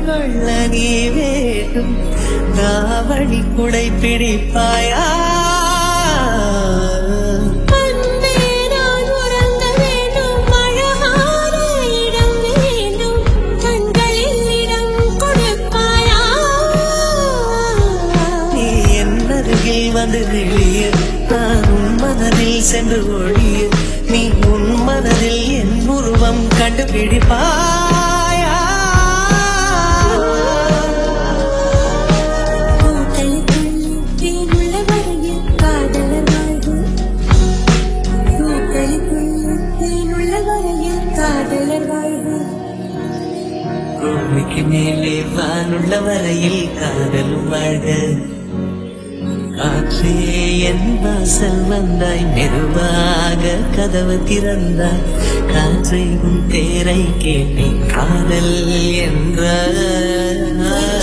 கொள்ள நீ வேண்டும் தாவணி குடை பிடிப்பாயா அன்பே நான் உறங்க வேண்டும் அழகான இடம் வேண்டும் கண்களில் இடம் கொடுப்பாயா நீ என் அருகில் வந்து நெளிய நான் உன் மனதில் சென்று ஒழிய நீ உன் மனதில் என் உருவம் கண்டுபிடிப்பாயா பூக்களுக்குள் தேனுள்ள வரையில் காதலர் வாழ்வு பூக்களுக்குள் தேனுள்ள வரையில் காதலர் வாழ்வு பூமிக்கு மேலே வானுள்ள வரையில் காதலும் வாழ்க காற்றே என் வாசல் வந்தாய் மெதுவாக கதவு திறந்தாய் காற்றை உன் பேரை கேட்டேன் காதல் என்ற